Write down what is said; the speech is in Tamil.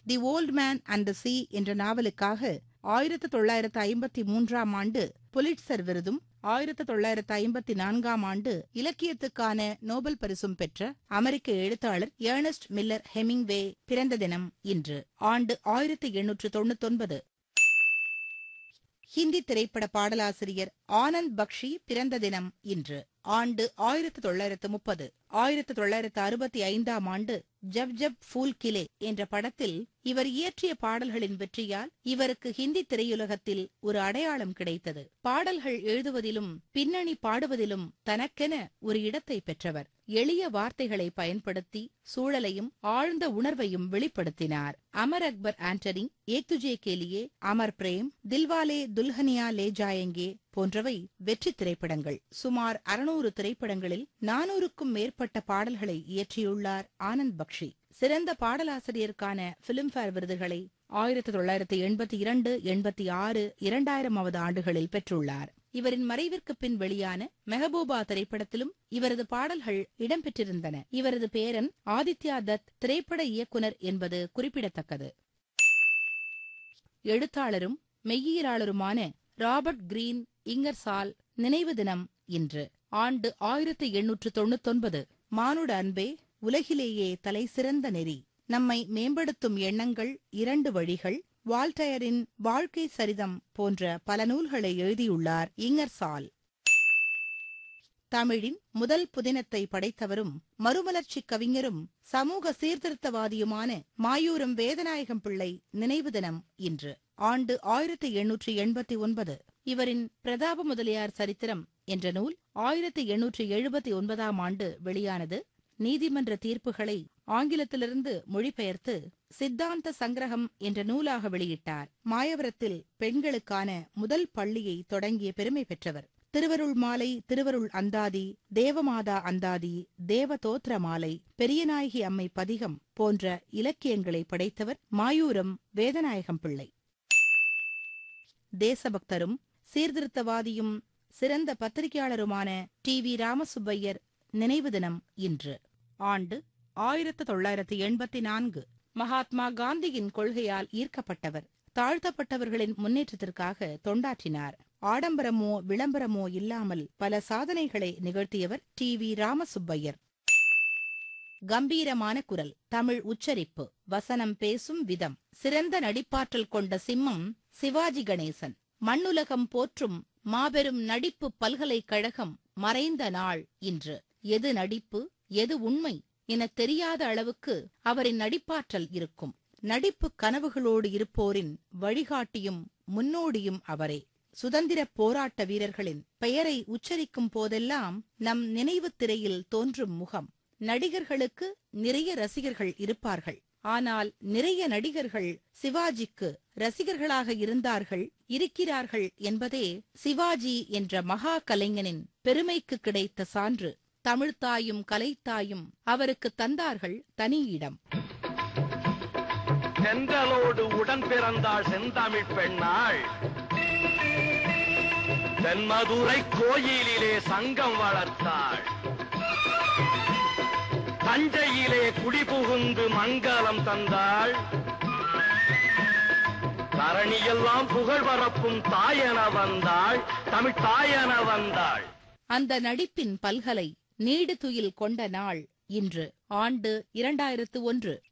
the old man and the sea என்ற நாவலுக்காக ஆயிரத்து தொள்ளாயிரத்து ஐம்பத்தி மூன்றாம் ஆண்டு புலிட்சர் விருதும் ஆயிரத்து தொள்ளாயிரத்து ஐம்பத்தி நான்காம் ஆண்டு இலக்கியத்துக்கான நோபல் பரிசும் பெற்ற அமெரிக்க எழுத்தாளர் ஏர்னஸ்ட் மில்லர் ஹெமிங்வே பிறந்த தினம் இன்று ஆண்டு ஆயிரத்து எண்ணூற்று தொண்ணூத்தொன்பது ஹிந்தி திரைப்பட பாடலாசிரியர் ஆனந்த் பக்ஷி பிறந்த தினம் இன்று ஆண்டு ஆயிரத்து தொள்ளாயிரத்து முப்பது ஆயிரத்து தொள்ளாயிரத்து அறுபத்தி ஐந்தாம் ஆண்டு ஜப் ஜப் ஃபூல் கிலே என்ற படத்தில் இவர் இயற்றிய பாடல்களின் வெற்றியால் இவருக்கு ஹிந்தி திரையுலகத்தில் ஒரு அடையாளம் கிடைத்தது பாடல்கள் எழுதுவதிலும் பின்னணி பாடுவதிலும் தனக்கென ஒரு இடத்தை பெற்றவர் எளிய வார்த்தைகளை பயன்படுத்தி சூழலையும் ஆழ்ந்த உணர்வையும் வெளிப்படுத்தினார் அமர் அக்பர் ஆண்டனி ஏக் துஜே கேலியே அமர் பிரேம் தில்வாலே துல்ஹனியா லே ஜாயங்கே போன்றவை வெற்றி திரைப்படங்கள் சுமார் அறுநூறு திரைப்படங்களில் நானூறுக்கும் மேற்பட்ட பாடல்களை இயற்றியுள்ளார் ஆனந்த் பக்ஷி சிறந்த பாடலாசிரியருக்கான பிலிம்பேர் விருதுகளை ஆயிரத்தி தொள்ளாயிரத்தி எண்பத்தி இரண்டு எண்பத்தி ஆறு இரண்டாயிரமாவது ஆண்டுகளில் பெற்றுள்ளார் இவரின் மறைவிற்கு பின் வெளியான மெஹபூபா திரைப்படத்திலும் இவரது பாடல்கள் இடம்பெற்றிருந்தன இவரது பேரன் ஆதித்யா தத் திரைப்பட இயக்குனர் என்பது குறிப்பிடத்தக்கது எழுத்தாளரும் மெய்யியலாளருமான ராபர்ட் கிரீன் இங்கர்சால் நினைவு தினம் இன்று ஆண்டு ஆயிரத்தி எண்ணூற்று தொண்ணூத்தொன்பது மானுட அன்பே உலகிலேயே தலைசிறந்த நெறி நம்மை மேம்படுத்தும் எண்ணங்கள் இரண்டு வழிகள் வால்டயரின் வாழ்க்கை சரிதம் போன்ற பல நூல்களை எழுதியுள்ளார் இங்கர்சால் தமிழின் முதல் புதினத்தை படைத்தவரும் மறுமலர்ச்சி கவிஞரும் சமூக சீர்திருத்தவாதியுமான மாயூரம் வேதநாயகம் பிள்ளை நினைவு தினம் இன்று ஆண்டு ஆயிரத்தி எண்ணூற்றி எண்பத்தி ஒன்பது இவரின் பிரதாப முதலியார் சரித்திரம் என்ற நூல் ஆயிரத்தி எண்ணூற்றி எழுபத்தி ஒன்பதாம் ஆண்டு வெளியானது நீதிமன்ற தீர்ப்புகளை ஆங்கிலத்திலிருந்து மொழிபெயர்த்து சித்தாந்த சங்கிரகம் என்ற நூலாக வெளியிட்டார் மாயவரத்தில் பெண்களுக்கான முதல் பள்ளியை தொடங்கிய பெருமை பெற்றவர் திருவருள் மாலை திருவருள் அந்தாதி தேவமாதா அந்தாதி தேவ தோத்திர மாலை பெரியநாயகி அம்மை பதிகம் போன்ற இலக்கியங்களை படைத்தவர் மாயூரம் வேதநாயகம் பிள்ளை தேசபக்தரும் சீர்திருத்தவாதியும் சிறந்த பத்திரிகையாளருமான டி வி ராமசுப்பையர் நினைவு தினம் இன்று ஆண்டு ஆயிரத்து தொள்ளாயிரத்து எண்பத்தி நான்கு மகாத்மா காந்தியின் கொள்கையால் ஈர்க்கப்பட்டவர் தாழ்த்தப்பட்டவர்களின் முன்னேற்றத்திற்காக தொண்டாற்றினார் ஆடம்பரமோ விளம்பரமோ இல்லாமல் பல சாதனைகளை நிகழ்த்தியவர் டி வி ராமசுப்பையர் கம்பீரமான குரல் தமிழ் உச்சரிப்பு வசனம் பேசும் விதம் சிறந்த நடிப்பாற்றல் கொண்ட சிம்மம் சிவாஜி கணேசன் மண்ணுலகம் போற்றும் மாபெரும் நடிப்பு பல்கலைக்கழகம் மறைந்த நாள் இன்று எது நடிப்பு எது உண்மை என தெரியாத அளவுக்கு அவரின் நடிப்பாற்றல் இருக்கும் நடிப்பு கனவுகளோடு இருப்போரின் வழிகாட்டியும் முன்னோடியும் அவரே சுதந்திரப் போராட்ட வீரர்களின் பெயரை உச்சரிக்கும் போதெல்லாம் நம் நினைவுத் திரையில் தோன்றும் முகம் நடிகர்களுக்கு நிறைய ரசிகர்கள் இருப்பார்கள் ஆனால் நிறைய நடிகர்கள் சிவாஜிக்கு ரசிகர்களாக இருந்தார்கள் இருக்கிறார்கள் என்பதே சிவாஜி என்ற மகா கலைஞனின் பெருமைக்கு கிடைத்த சான்று தமிழ்த்தாயும் கலைத்தாயும் அவருக்கு தந்தார்கள் தனி இடம் செந்தலோடு உடன் பிறந்தாள் செந்தமிழ் பெண்ணாள் தென்மதுரை கோயிலிலே சங்கம் வளர்த்தாள் தஞ்சையிலே குடிபுகுந்து மங்களம் தந்தாள் தரணியெல்லாம் புகழ் பரப்பும் தாயென வந்தாள் தமிழ் தாயென வந்தாள் அந்த நடிப்பின் பல்கலை நீடு துயில் கொண்ட நாள் இன்று ஆண்டு இரண்டாயிரத்து ஒன்று